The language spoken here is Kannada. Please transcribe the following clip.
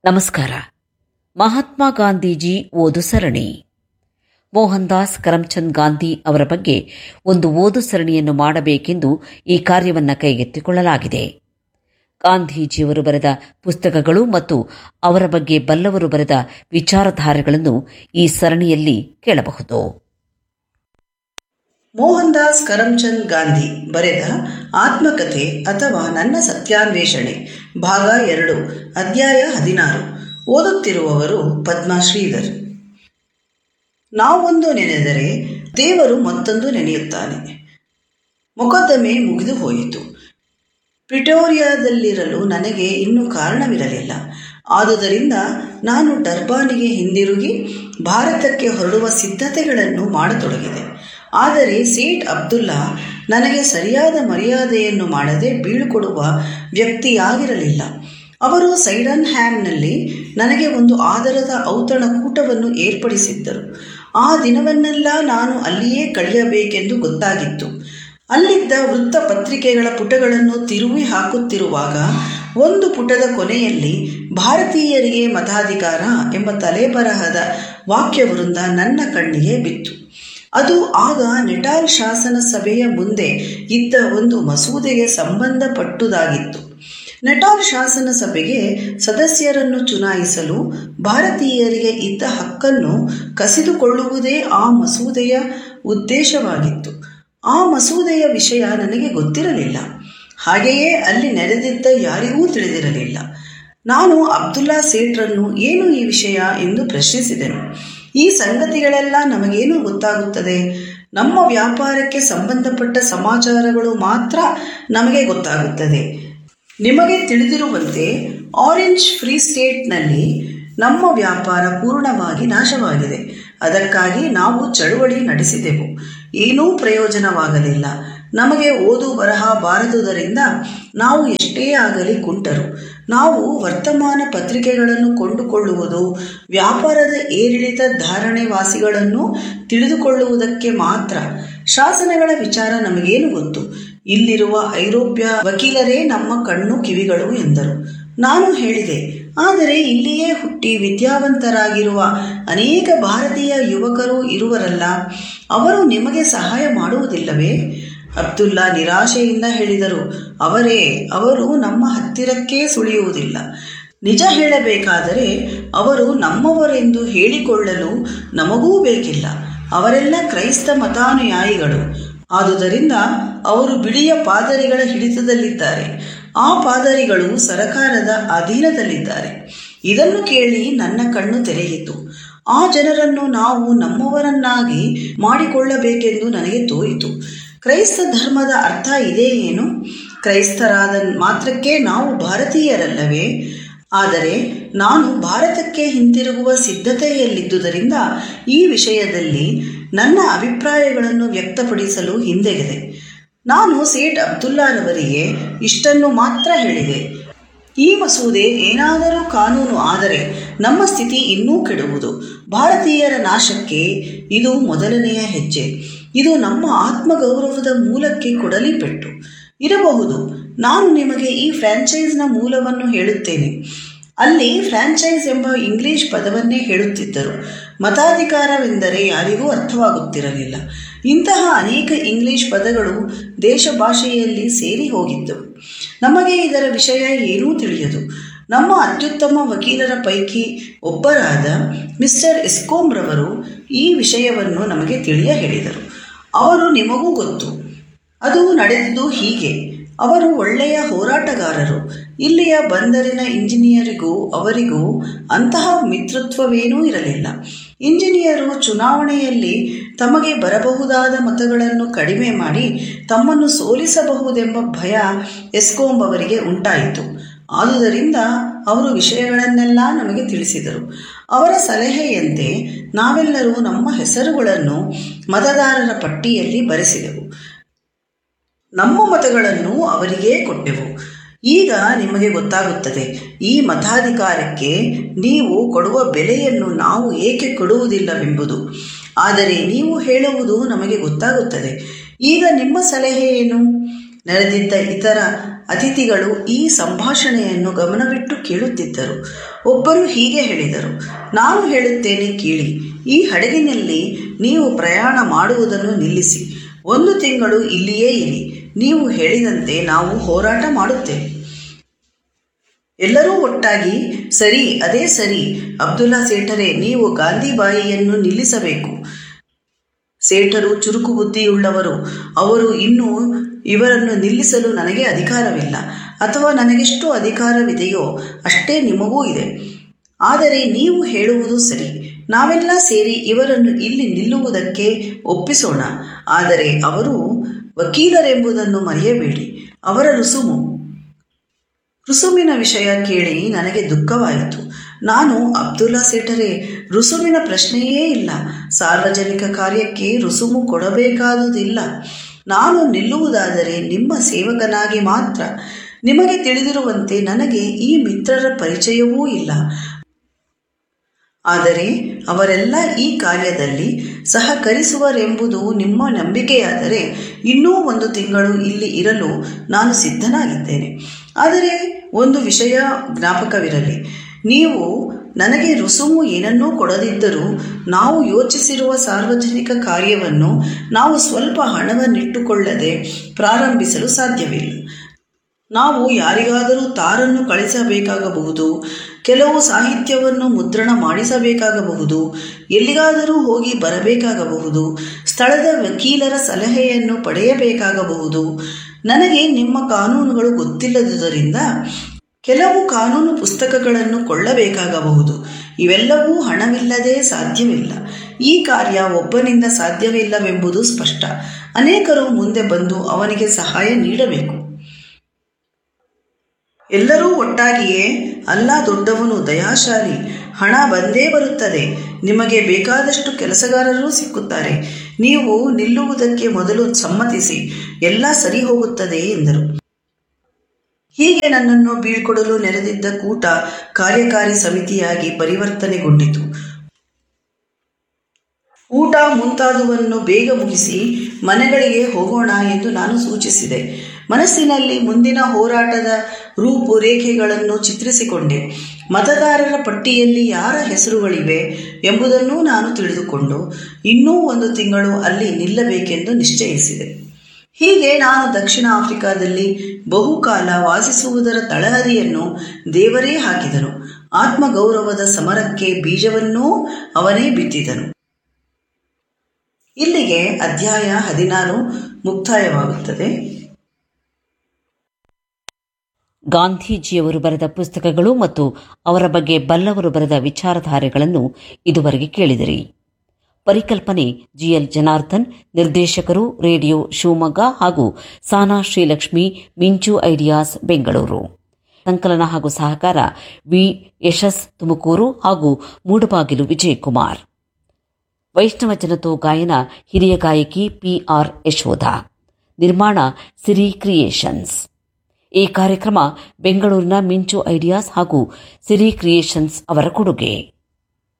ನಮಸ್ಕಾರ ಮಹಾತ್ಮ ಗಾಂಧೀಜಿ ಓದು ಸರಣಿ ಮೋಹನ್ ದಾಸ್ ಕರಮ್ಚಂದ್ ಗಾಂಧಿ ಅವರ ಬಗ್ಗೆ ಒಂದು ಓದು ಸರಣಿಯನ್ನು ಮಾಡಬೇಕೆಂದು ಈ ಕಾರ್ಯವನ್ನು ಕೈಗೆತ್ತಿಕೊಳ್ಳಲಾಗಿದೆ ಗಾಂಧೀಜಿಯವರು ಬರೆದ ಪುಸ್ತಕಗಳು ಮತ್ತು ಅವರ ಬಗ್ಗೆ ಬಲ್ಲವರು ಬರೆದ ವಿಚಾರಧಾರೆಗಳನ್ನು ಈ ಸರಣಿಯಲ್ಲಿ ಕೇಳಬಹುದು ಮೋಹನ್ ದಾಸ್ ಕರಮ್ಚಂದ್ ಗಾಂಧಿ ಬರೆದ ಆತ್ಮಕಥೆ ಅಥವಾ ನನ್ನ ಸತ್ಯಾನ್ವೇಷಣೆ ಭಾಗ ಎರಡು ಅಧ್ಯಾಯ ಹದಿನಾರು ಓದುತ್ತಿರುವವರು ಪದ್ಮಾ ಶ್ರೀಧರ್ ನಾವೊಂದು ನೆನೆದರೆ ದೇವರು ಮತ್ತೊಂದು ನೆನೆಯುತ್ತಾನೆ ಮೊಕದ್ದಮೆ ಮುಗಿದು ಹೋಯಿತು ಪ್ರಿಟೋರಿಯಾದಲ್ಲಿರಲು ನನಗೆ ಇನ್ನೂ ಕಾರಣವಿರಲಿಲ್ಲ ಆದುದರಿಂದ ನಾನು ಡರ್ಬಾನಿಗೆ ಹಿಂದಿರುಗಿ ಭಾರತಕ್ಕೆ ಹೊರಡುವ ಸಿದ್ಧತೆಗಳನ್ನು ಮಾಡತೊಡಗಿದೆ ಆದರೆ ಸೇಠ್ ಅಬ್ದುಲ್ಲಾ ನನಗೆ ಸರಿಯಾದ ಮರ್ಯಾದೆಯನ್ನು ಮಾಡದೆ ಬೀಳುಕೊಡುವ ವ್ಯಕ್ತಿಯಾಗಿರಲಿಲ್ಲ ಅವರು ಸೈಡನ್ ಹ್ಯಾಮ್ನಲ್ಲಿ ನನಗೆ ಒಂದು ಆದರದ ಔತಣಕೂಟವನ್ನು ಏರ್ಪಡಿಸಿದ್ದರು ಆ ದಿನವನ್ನೆಲ್ಲ ನಾನು ಅಲ್ಲಿಯೇ ಕಳೆಯಬೇಕೆಂದು ಗೊತ್ತಾಗಿತ್ತು ಅಲ್ಲಿದ್ದ ವೃತ್ತಪತ್ರಿಕೆಗಳ ಪುಟಗಳನ್ನು ತಿರುವಿ ಹಾಕುತ್ತಿರುವಾಗ ಒಂದು ಪುಟದ ಕೊನೆಯಲ್ಲಿ ಭಾರತೀಯರಿಗೆ ಮತಾಧಿಕಾರ ಎಂಬ ತಲೆಬರಹದ ವಾಕ್ಯವೃಂದ ನನ್ನ ಕಣ್ಣಿಗೆ ಬಿತ್ತು ಅದು ಆಗ ನೆಟಾಲ್ ಶಾಸನ ಸಭೆಯ ಮುಂದೆ ಇದ್ದ ಒಂದು ಮಸೂದೆಗೆ ಸಂಬಂಧಪಟ್ಟುದಾಗಿತ್ತು ನೆಟಾಲ್ ಶಾಸನ ಸಭೆಗೆ ಸದಸ್ಯರನ್ನು ಚುನಾಯಿಸಲು ಭಾರತೀಯರಿಗೆ ಇದ್ದ ಹಕ್ಕನ್ನು ಕಸಿದುಕೊಳ್ಳುವುದೇ ಆ ಮಸೂದೆಯ ಉದ್ದೇಶವಾಗಿತ್ತು ಆ ಮಸೂದೆಯ ವಿಷಯ ನನಗೆ ಗೊತ್ತಿರಲಿಲ್ಲ ಹಾಗೆಯೇ ಅಲ್ಲಿ ನೆರೆದಿದ್ದ ಯಾರಿಗೂ ತಿಳಿದಿರಲಿಲ್ಲ ನಾನು ಅಬ್ದುಲ್ಲಾ ಸೇಠ್ರನ್ನು ಏನು ಈ ವಿಷಯ ಎಂದು ಪ್ರಶ್ನಿಸಿದೆನು ಈ ಸಂಗತಿಗಳೆಲ್ಲ ನಮಗೇನು ಗೊತ್ತಾಗುತ್ತದೆ ನಮ್ಮ ವ್ಯಾಪಾರಕ್ಕೆ ಸಂಬಂಧಪಟ್ಟ ಸಮಾಚಾರಗಳು ಮಾತ್ರ ನಮಗೆ ಗೊತ್ತಾಗುತ್ತದೆ ನಿಮಗೆ ತಿಳಿದಿರುವಂತೆ ಆರೆಂಜ್ ಫ್ರೀ ಸ್ಟೇಟ್ನಲ್ಲಿ ನಮ್ಮ ವ್ಯಾಪಾರ ಪೂರ್ಣವಾಗಿ ನಾಶವಾಗಿದೆ ಅದಕ್ಕಾಗಿ ನಾವು ಚಳುವಳಿ ನಡೆಸಿದೆವು ಏನೂ ಪ್ರಯೋಜನವಾಗಲಿಲ್ಲ ನಮಗೆ ಓದು ಬರಹ ಬಾರದುದರಿಂದ ನಾವು ಎಷ್ಟೇ ಆಗಲಿ ಕುಂಟರು ನಾವು ವರ್ತಮಾನ ಪತ್ರಿಕೆಗಳನ್ನು ಕೊಂಡುಕೊಳ್ಳುವುದು ವ್ಯಾಪಾರದ ಏರಿಳಿತ ಧಾರಣೆವಾಸಿಗಳನ್ನು ತಿಳಿದುಕೊಳ್ಳುವುದಕ್ಕೆ ಮಾತ್ರ ಶಾಸನಗಳ ವಿಚಾರ ನಮಗೇನು ಗೊತ್ತು ಇಲ್ಲಿರುವ ಐರೋಪ್ಯ ವಕೀಲರೇ ನಮ್ಮ ಕಣ್ಣು ಕಿವಿಗಳು ಎಂದರು ನಾನು ಹೇಳಿದೆ ಆದರೆ ಇಲ್ಲಿಯೇ ಹುಟ್ಟಿ ವಿದ್ಯಾವಂತರಾಗಿರುವ ಅನೇಕ ಭಾರತೀಯ ಯುವಕರು ಇರುವರಲ್ಲ ಅವರು ನಿಮಗೆ ಸಹಾಯ ಮಾಡುವುದಿಲ್ಲವೇ ಅಬ್ದುಲ್ಲಾ ನಿರಾಶೆಯಿಂದ ಹೇಳಿದರು ಅವರೇ ಅವರು ನಮ್ಮ ಹತ್ತಿರಕ್ಕೇ ಸುಳಿಯುವುದಿಲ್ಲ ನಿಜ ಹೇಳಬೇಕಾದರೆ ಅವರು ನಮ್ಮವರೆಂದು ಹೇಳಿಕೊಳ್ಳಲು ನಮಗೂ ಬೇಕಿಲ್ಲ ಅವರೆಲ್ಲ ಕ್ರೈಸ್ತ ಮತಾನುಯಾಯಿಗಳು ಆದುದರಿಂದ ಅವರು ಬಿಳಿಯ ಪಾದರಿಗಳ ಹಿಡಿತದಲ್ಲಿದ್ದಾರೆ ಆ ಪಾದರಿಗಳು ಸರಕಾರದ ಅಧೀನದಲ್ಲಿದ್ದಾರೆ ಇದನ್ನು ಕೇಳಿ ನನ್ನ ಕಣ್ಣು ತೆರೆಯಿತು ಆ ಜನರನ್ನು ನಾವು ನಮ್ಮವರನ್ನಾಗಿ ಮಾಡಿಕೊಳ್ಳಬೇಕೆಂದು ನನಗೆ ತೋರಿತು ಕ್ರೈಸ್ತ ಧರ್ಮದ ಅರ್ಥ ಇದೇ ಏನು ಕ್ರೈಸ್ತರಾದ ಮಾತ್ರಕ್ಕೆ ನಾವು ಭಾರತೀಯರಲ್ಲವೇ ಆದರೆ ನಾನು ಭಾರತಕ್ಕೆ ಹಿಂತಿರುಗುವ ಸಿದ್ಧತೆಯಲ್ಲಿದ್ದುದರಿಂದ ಈ ವಿಷಯದಲ್ಲಿ ನನ್ನ ಅಭಿಪ್ರಾಯಗಳನ್ನು ವ್ಯಕ್ತಪಡಿಸಲು ಹಿಂದೆಗೆದೆ ನಾನು ಸೇಠ್ ಅಬ್ದುಲ್ಲಾರವರಿಗೆ ಇಷ್ಟನ್ನು ಮಾತ್ರ ಹೇಳಿದೆ ಈ ಮಸೂದೆ ಏನಾದರೂ ಕಾನೂನು ಆದರೆ ನಮ್ಮ ಸ್ಥಿತಿ ಇನ್ನೂ ಕೆಡುವುದು ಭಾರತೀಯರ ನಾಶಕ್ಕೆ ಇದು ಮೊದಲನೆಯ ಹೆಜ್ಜೆ ಇದು ನಮ್ಮ ಆತ್ಮಗೌರವದ ಮೂಲಕ್ಕೆ ಕೊಡಲಿ ಪೆಟ್ಟು ಇರಬಹುದು ನಾನು ನಿಮಗೆ ಈ ಫ್ರ್ಯಾಂಚೈಸ್ನ ಮೂಲವನ್ನು ಹೇಳುತ್ತೇನೆ ಅಲ್ಲಿ ಫ್ರ್ಯಾಂಚೈಸ್ ಎಂಬ ಇಂಗ್ಲಿಷ್ ಪದವನ್ನೇ ಹೇಳುತ್ತಿದ್ದರು ಮತಾಧಿಕಾರವೆಂದರೆ ಯಾರಿಗೂ ಅರ್ಥವಾಗುತ್ತಿರಲಿಲ್ಲ ಇಂತಹ ಅನೇಕ ಇಂಗ್ಲಿಷ್ ಪದಗಳು ದೇಶ ಭಾಷೆಯಲ್ಲಿ ಸೇರಿ ಹೋಗಿದ್ದವು ನಮಗೆ ಇದರ ವಿಷಯ ಏನೂ ತಿಳಿಯದು ನಮ್ಮ ಅತ್ಯುತ್ತಮ ವಕೀಲರ ಪೈಕಿ ಒಬ್ಬರಾದ ಮಿಸ್ಟರ್ ಎಸ್ಕೋಮ್ರವರು ಈ ವಿಷಯವನ್ನು ನಮಗೆ ತಿಳಿಯ ಹೇಳಿದರು ಅವರು ನಿಮಗೂ ಗೊತ್ತು ಅದು ನಡೆದುದು ಹೀಗೆ ಅವರು ಒಳ್ಳೆಯ ಹೋರಾಟಗಾರರು ಇಲ್ಲಿಯ ಬಂದರಿನ ಇಂಜಿನಿಯರಿಗೂ ಅವರಿಗೂ ಅಂತಹ ಮಿತ್ರತ್ವವೇನೂ ಇರಲಿಲ್ಲ ಇಂಜಿನಿಯರು ಚುನಾವಣೆಯಲ್ಲಿ ತಮಗೆ ಬರಬಹುದಾದ ಮತಗಳನ್ನು ಕಡಿಮೆ ಮಾಡಿ ತಮ್ಮನ್ನು ಸೋಲಿಸಬಹುದೆಂಬ ಭಯ ಎಸ್ಕೋಂಬ್ ಅವರಿಗೆ ಉಂಟಾಯಿತು ಆದುದರಿಂದ ಅವರು ವಿಷಯಗಳನ್ನೆಲ್ಲ ನಮಗೆ ತಿಳಿಸಿದರು ಅವರ ಸಲಹೆಯಂತೆ ನಾವೆಲ್ಲರೂ ನಮ್ಮ ಹೆಸರುಗಳನ್ನು ಮತದಾರರ ಪಟ್ಟಿಯಲ್ಲಿ ಬರೆಸಿದೆವು ನಮ್ಮ ಮತಗಳನ್ನು ಅವರಿಗೇ ಕೊಟ್ಟೆವು ಈಗ ನಿಮಗೆ ಗೊತ್ತಾಗುತ್ತದೆ ಈ ಮತಾಧಿಕಾರಕ್ಕೆ ನೀವು ಕೊಡುವ ಬೆಲೆಯನ್ನು ನಾವು ಏಕೆ ಕೊಡುವುದಿಲ್ಲವೆಂಬುದು ಆದರೆ ನೀವು ಹೇಳುವುದು ನಮಗೆ ಗೊತ್ತಾಗುತ್ತದೆ ಈಗ ನಿಮ್ಮ ಸಲಹೆ ಏನು ನೆರೆದಿದ್ದ ಇತರ ಅತಿಥಿಗಳು ಈ ಸಂಭಾಷಣೆಯನ್ನು ಗಮನವಿಟ್ಟು ಕೇಳುತ್ತಿದ್ದರು ಒಬ್ಬರು ಹೀಗೆ ಹೇಳಿದರು ನಾನು ಹೇಳುತ್ತೇನೆ ಕೇಳಿ ಈ ಹಡಗಿನಲ್ಲಿ ನೀವು ಪ್ರಯಾಣ ಮಾಡುವುದನ್ನು ನಿಲ್ಲಿಸಿ ಒಂದು ತಿಂಗಳು ಇಲ್ಲಿಯೇ ಇರಿ ನೀವು ಹೇಳಿದಂತೆ ನಾವು ಹೋರಾಟ ಮಾಡುತ್ತೇವೆ ಎಲ್ಲರೂ ಒಟ್ಟಾಗಿ ಸರಿ ಅದೇ ಸರಿ ಅಬ್ದುಲ್ಲಾ ಸೇಠರೇ ನೀವು ಗಾಂಧಿಬಾಯಿಯನ್ನು ನಿಲ್ಲಿಸಬೇಕು ಸೇಠರು ಚುರುಕು ಬುದ್ಧಿಯುಳ್ಳವರು ಅವರು ಇನ್ನೂ ಇವರನ್ನು ನಿಲ್ಲಿಸಲು ನನಗೆ ಅಧಿಕಾರವಿಲ್ಲ ಅಥವಾ ನನಗೆಷ್ಟು ಅಧಿಕಾರವಿದೆಯೋ ಅಷ್ಟೇ ನಿಮಗೂ ಇದೆ ಆದರೆ ನೀವು ಹೇಳುವುದು ಸರಿ ನಾವೆಲ್ಲ ಸೇರಿ ಇವರನ್ನು ಇಲ್ಲಿ ನಿಲ್ಲುವುದಕ್ಕೆ ಒಪ್ಪಿಸೋಣ ಆದರೆ ಅವರು ವಕೀಲರೆಂಬುದನ್ನು ಮರೆಯಬೇಡಿ ಅವರ ರುಸುಮು ರುಸುಮಿನ ವಿಷಯ ಕೇಳಿ ನನಗೆ ದುಃಖವಾಯಿತು ನಾನು ಅಬ್ದುಲ್ಲಾ ಸೇಠರೇ ರುಸುಮಿನ ಪ್ರಶ್ನೆಯೇ ಇಲ್ಲ ಸಾರ್ವಜನಿಕ ಕಾರ್ಯಕ್ಕೆ ರುಸುಮು ಕೊಡಬೇಕಾದುದಿಲ್ಲ ನಾನು ನಿಲ್ಲುವುದಾದರೆ ನಿಮ್ಮ ಸೇವಕನಾಗಿ ಮಾತ್ರ ನಿಮಗೆ ತಿಳಿದಿರುವಂತೆ ನನಗೆ ಈ ಮಿತ್ರರ ಪರಿಚಯವೂ ಇಲ್ಲ ಆದರೆ ಅವರೆಲ್ಲ ಈ ಕಾರ್ಯದಲ್ಲಿ ಸಹಕರಿಸುವರೆಂಬುದು ನಿಮ್ಮ ನಂಬಿಕೆಯಾದರೆ ಇನ್ನೂ ಒಂದು ತಿಂಗಳು ಇಲ್ಲಿ ಇರಲು ನಾನು ಸಿದ್ಧನಾಗಿದ್ದೇನೆ ಆದರೆ ಒಂದು ವಿಷಯ ಜ್ಞಾಪಕವಿರಲಿ ನೀವು ನನಗೆ ರುಸುಮು ಏನನ್ನೂ ಕೊಡದಿದ್ದರೂ ನಾವು ಯೋಚಿಸಿರುವ ಸಾರ್ವಜನಿಕ ಕಾರ್ಯವನ್ನು ನಾವು ಸ್ವಲ್ಪ ಹಣವನ್ನಿಟ್ಟುಕೊಳ್ಳದೆ ಪ್ರಾರಂಭಿಸಲು ಸಾಧ್ಯವಿಲ್ಲ ನಾವು ಯಾರಿಗಾದರೂ ತಾರನ್ನು ಕಳಿಸಬೇಕಾಗಬಹುದು ಕೆಲವು ಸಾಹಿತ್ಯವನ್ನು ಮುದ್ರಣ ಮಾಡಿಸಬೇಕಾಗಬಹುದು ಎಲ್ಲಿಗಾದರೂ ಹೋಗಿ ಬರಬೇಕಾಗಬಹುದು ಸ್ಥಳದ ವಕೀಲರ ಸಲಹೆಯನ್ನು ಪಡೆಯಬೇಕಾಗಬಹುದು ನನಗೆ ನಿಮ್ಮ ಕಾನೂನುಗಳು ಗೊತ್ತಿಲ್ಲದುದರಿಂದ ಕೆಲವು ಕಾನೂನು ಪುಸ್ತಕಗಳನ್ನು ಕೊಳ್ಳಬೇಕಾಗಬಹುದು ಇವೆಲ್ಲವೂ ಹಣವಿಲ್ಲದೆ ಸಾಧ್ಯವಿಲ್ಲ ಈ ಕಾರ್ಯ ಒಬ್ಬನಿಂದ ಸಾಧ್ಯವಿಲ್ಲವೆಂಬುದು ಸ್ಪಷ್ಟ ಅನೇಕರು ಮುಂದೆ ಬಂದು ಅವನಿಗೆ ಸಹಾಯ ನೀಡಬೇಕು ಎಲ್ಲರೂ ಒಟ್ಟಾಗಿಯೇ ಅಲ್ಲ ದೊಡ್ಡವನು ದಯಾಶಾಲಿ ಹಣ ಬಂದೇ ಬರುತ್ತದೆ ನಿಮಗೆ ಬೇಕಾದಷ್ಟು ಕೆಲಸಗಾರರೂ ಸಿಕ್ಕುತ್ತಾರೆ ನೀವು ನಿಲ್ಲುವುದಕ್ಕೆ ಮೊದಲು ಸಮ್ಮತಿಸಿ ಎಲ್ಲ ಸರಿ ಹೋಗುತ್ತದೆ ಎಂದರು ಹೀಗೆ ನನ್ನನ್ನು ಬೀಳ್ಕೊಡಲು ನೆರೆದಿದ್ದ ಕೂಟ ಕಾರ್ಯಕಾರಿ ಸಮಿತಿಯಾಗಿ ಪರಿವರ್ತನೆಗೊಂಡಿತು ಊಟ ಮುಂತಾದುವನ್ನು ಬೇಗ ಮುಗಿಸಿ ಮನೆಗಳಿಗೆ ಹೋಗೋಣ ಎಂದು ನಾನು ಸೂಚಿಸಿದೆ ಮನಸ್ಸಿನಲ್ಲಿ ಮುಂದಿನ ಹೋರಾಟದ ರೂಪುರೇಖೆಗಳನ್ನು ಚಿತ್ರಿಸಿಕೊಂಡೆ ಮತದಾರರ ಪಟ್ಟಿಯಲ್ಲಿ ಯಾರ ಹೆಸರುಗಳಿವೆ ಎಂಬುದನ್ನೂ ನಾನು ತಿಳಿದುಕೊಂಡು ಇನ್ನೂ ಒಂದು ತಿಂಗಳು ಅಲ್ಲಿ ನಿಲ್ಲಬೇಕೆಂದು ನಿಶ್ಚಯಿಸಿದೆ ಹೀಗೆ ನಾನು ದಕ್ಷಿಣ ಆಫ್ರಿಕಾದಲ್ಲಿ ಬಹುಕಾಲ ವಾಸಿಸುವುದರ ತಳಹದಿಯನ್ನು ದೇವರೇ ಹಾಕಿದನು ಆತ್ಮಗೌರವದ ಸಮರಕ್ಕೆ ಬೀಜವನ್ನೂ ಅವನೇ ಬಿತ್ತಿದನು ಇಲ್ಲಿಗೆ ಅಧ್ಯಾಯ ಹದಿನಾರು ಮುಕ್ತಾಯವಾಗುತ್ತದೆ ಗಾಂಧೀಜಿಯವರು ಬರೆದ ಪುಸ್ತಕಗಳು ಮತ್ತು ಅವರ ಬಗ್ಗೆ ಬಲ್ಲವರು ಬರೆದ ವಿಚಾರಧಾರೆಗಳನ್ನು ಇದುವರೆಗೆ ಕೇಳಿದಿರಿ ಪರಿಕಲ್ಪನೆ ಜಿಎಲ್ ಜನಾರ್ದನ್ ನಿರ್ದೇಶಕರು ರೇಡಿಯೋ ಶಿವಮೊಗ್ಗ ಹಾಗೂ ಸಾನಾ ಶ್ರೀಲಕ್ಷ್ಮಿ ಮಿಂಚು ಐಡಿಯಾಸ್ ಬೆಂಗಳೂರು ಸಂಕಲನ ಹಾಗೂ ಸಹಕಾರ ವಿ ಯಶಸ್ ತುಮಕೂರು ಹಾಗೂ ಮೂಡಬಾಗಿಲು ವಿಜಯಕುಮಾರ್ ವೈಷ್ಣವ ಜನತೋ ಗಾಯನ ಹಿರಿಯ ಗಾಯಕಿ ಪಿಆರ್ ಯಶೋಧ ನಿರ್ಮಾಣ ಸಿರಿ ಕ್ರಿಯೇಷನ್ಸ್ ಈ ಕಾರ್ಯಕ್ರಮ ಬೆಂಗಳೂರಿನ ಮಿಂಚು ಐಡಿಯಾಸ್ ಹಾಗೂ ಸಿರಿ ಕ್ರಿಯೇಷನ್ಸ್ ಅವರ ಕೊಡುಗೆ